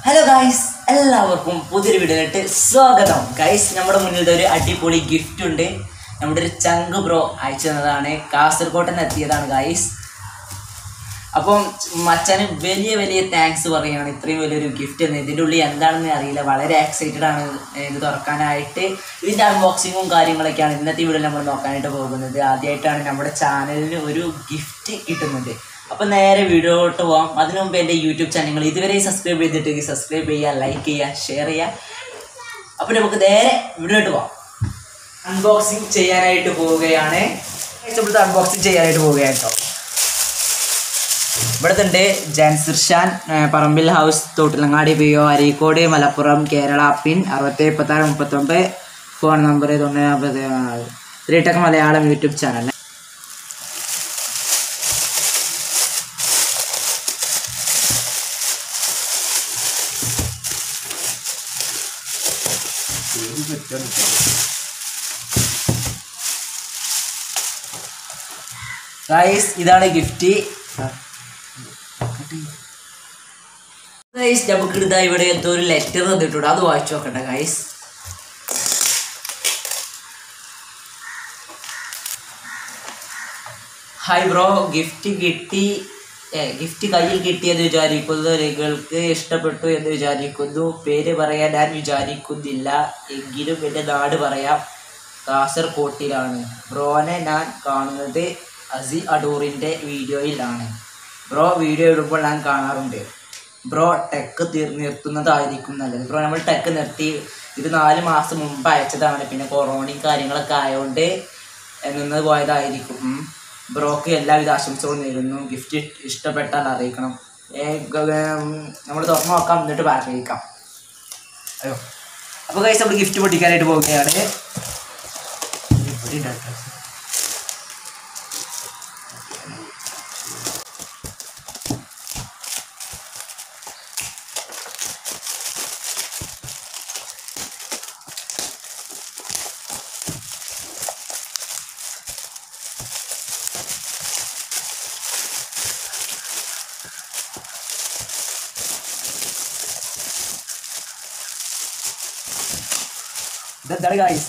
Hello guys എല്ലാവർക്കും പുതിയൊരു വീഡിയോയിലോട്ട് സ്വാഗതം ഗൈസ് നമ്മുടെ മുന്നിൽ ഒരു അടിപൊളി ഗിഫ്റ്റ് ഉണ്ട് നമ്മുടെ ഒരു ചങ്ക് ബ്രോ അയച്ചു തന്നതാണ് കാസർഗോട്ട് നിന്ന് എത്തിയതാണ് ഗൈസ് അപ്പം മച്ചാന് വലിയ വലിയ താങ്ക്സ് പറയുകയാണ് ഇത്രയും വലിയൊരു ഗിഫ്റ്റ് എന്ന് ഇതിൻ്റെ ഉള്ളിൽ എന്താണെന്ന് അറിയില്ല വളരെ എക്സൈറ്റഡ് ആണ് ഇത് തുറക്കാനായിട്ട് ഇതിൻ്റെ അൺബോക്സിങ്ങും കാര്യങ്ങളൊക്കെയാണ് ഇന്നത്തെ വീഡിയോയിൽ നമ്മൾ നോക്കാനായിട്ട് പോകുന്നത് ആദ്യമായിട്ടാണ് നമ്മുടെ ചാനലിന് ഒരു ഗിഫ്റ്റ് കിട്ടുന്നത് അപ്പം നേരെ വീഡിയോട്ട് പോകാം അതിനു മുമ്പ് എൻ്റെ യൂട്യൂബ് ചാനൽ ഇതുവരെ സബ്സ്ക്രൈബ് ചെയ്തിട്ട് സബ്സ്ക്രൈബ് ചെയ്യുക ലൈക്ക് ചെയ്യുക ഷെയർ ചെയ്യുക അപ്പം നമുക്ക് നേരെ വീഡിയോട്ട് പോകാം അൺബോക്സിങ് ചെയ്യാനായിട്ട് പോവുകയാണ് ഇവിടുത്തെ അൺബോക്സിങ് ചെയ്യാനായിട്ട് പോവുകയാണ് കേട്ടോ ഇവിടുത്തെ ഉണ്ട് ജാൻസിർ ഷാൻ ഏഹ് പറമ്പിൽ house Thottilangadi P O Areekode Malappuram Kerala pin അറുപത്തി മുപ്പത്താറ് മുപ്പത്തൊമ്പത് ഫോൺ നമ്പർ തൊണ്ണൂറ്റി three tech Malayalam YouTube channel guys ഇതാണ് ഗിഫ്റ്റ് ഗൈസ് നമുക്ക് ഇതാ ഇവിടെ എന്തോ ഒരു ലെറ്റർ തന്നിട്ടുണ്ട് അത് വായിച്ചു നോക്കട്ടെ ഗൈസ് ഹായ് ബ്രോ ഗിഫ്റ്റ് കിട്ടി ഗിഫ്റ്റ് കയ്യിൽ കിട്ടിയെന്ന് വിചാരിക്കുന്നു നിങ്ങൾക്ക് ഇഷ്ടപ്പെട്ടു എന്ന് വിചാരിക്കുന്നു പേര് പറയാൻ ഞാൻ വിചാരിക്കുന്നില്ല എങ്കിലും എൻ്റെ നാട് പറയാം കാസർകോട്ടിലാണ് ബ്രോനെ ഞാൻ കാണുന്നത് അസി അടൂറിൻ്റെ വീഡിയോയിലാണ് ബ്രോ വീഡിയോ ഇടുമ്പോൾ ഞാൻ കാണാറുണ്ട് ബ്രോ ടെക്ക് തീർ നിർത്തുന്നതായിരിക്കും നല്ലത് ബ്രോ നമ്മൾ ടെക്ക് നിർത്തി ഇത് നാല് മാസം മുമ്പ് അയച്ചതാണ് പിന്നെ കൊറോണയും കാര്യങ്ങളൊക്കെ ആയതുകൊണ്ട് നിന്ന് പോയതായിരിക്കും ഉം. ബ്രോക്ക് എല്ലാവിധ ആശംസകളും നേരുന്നു ഗിഫ്റ്റ് ഇഷ്ടപ്പെട്ടാൽ അറിയിക്കണം നമ്മൾ തുറന്നു നോക്കാം എന്നിട്ട് അറിയിക്കാം അയ്യോ അപ്പോൾ കൈസ് നമ്മൾ ഗിഫ്റ്റ് പൊട്ടിക്കാനായിട്ട് പോവുകയാണ് ഇവിടെ ഉണ്ട് address. ഇതെന്താണ് ഗായ്സ്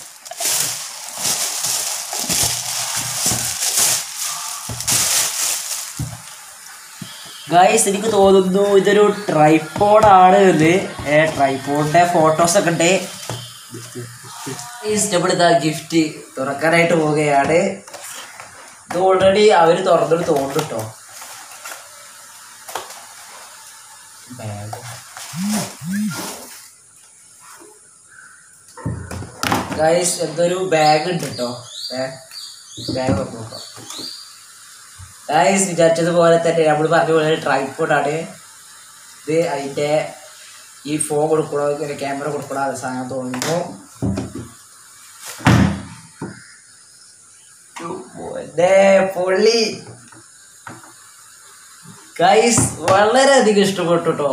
ഗായ്സ് എനിക്ക് തോന്നുന്നു ഇതൊരു ട്രൈപ്പോഡാണ് ഇത് ഏ ട്രൈപ്പോഡിന്റെ ഫോട്ടോസ് ഒക്കെ ഉണ്ട് ഇഷ്ടപ്പെടുത്ത ഗിഫ്റ്റ് തുറക്കാനായിട്ട് പോവുകയാണ് ഇത് ഓൾറെഡി അവർ തുറന്നിട്ട് തോന്നുന്നു കേട്ടോ ബാഗ് ഗൈസ് എന്തൊരു ബാഗ് ഉണ്ട് കേട്ടോ ബാഗ് നോക്കാം ഗൈസ് വിചാരിച്ചതുപോലെ തന്നെ നമ്മൾ പറഞ്ഞ പോലെ ട്രൈപ്പോഡാണ് ഇത് അതിൻ്റെ ഈ ഫോൺ കൊടുക്കണോ ഇങ്ങനെ ക്യാമറ കൊടുക്കണോ അത് സാധനം തോന്നുന്നു ദേ, പൊള്ളി ഗൈസ് വളരെയധികം ഇഷ്ടപ്പെട്ടു കേട്ടോ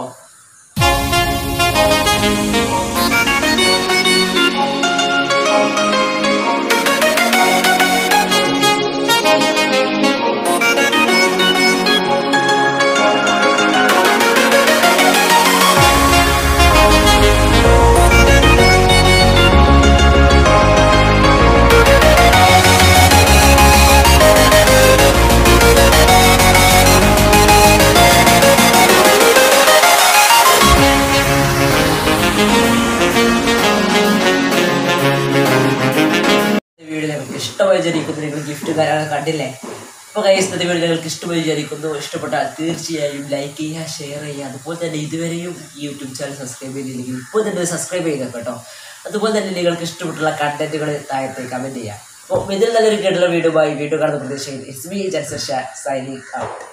വീഡിയോ നിങ്ങൾക്ക് ഇഷ്ടമായി വിചാരിക്കുന്നു നിങ്ങൾ ഗിഫ്റ്റ് കാര്യങ്ങൾ കണ്ടില്ലേ അപ്പോൾ കൈസ്ഥത്തെ വീഡിയോ നിങ്ങൾക്ക് ഇഷ്ടമായി വിചാരിക്കുന്നു ഇഷ്ടപ്പെട്ടാൽ തീർച്ചയായും ലൈക്ക് ചെയ്യുക ഷെയർ ചെയ്യുക അതുപോലെ തന്നെ ഇതുവരെയും ഈ യൂട്യൂബ് ചാനൽ സബ്സ്ക്രൈബ് ചെയ്തില്ലെങ്കിൽ ഇപ്പോൾ തന്നെ സബ്സ്ക്രൈബ് ചെയ്തോ കേട്ടോ അതുപോലെ തന്നെ നിങ്ങൾക്ക് ഇഷ്ടപ്പെട്ടുള്ള കണ്ടന്റുകൾ താഴത്തെ കമൻറ്റ് ചെയ്യുക അപ്പോൾ ഇതിൽ നല്ലൊരു കേട്ടുള്ള വീഡിയോ ആയി വീഡിയോ കാണുന്ന പ്രതീക്ഷയിൽ it's me Jansar Sha signing out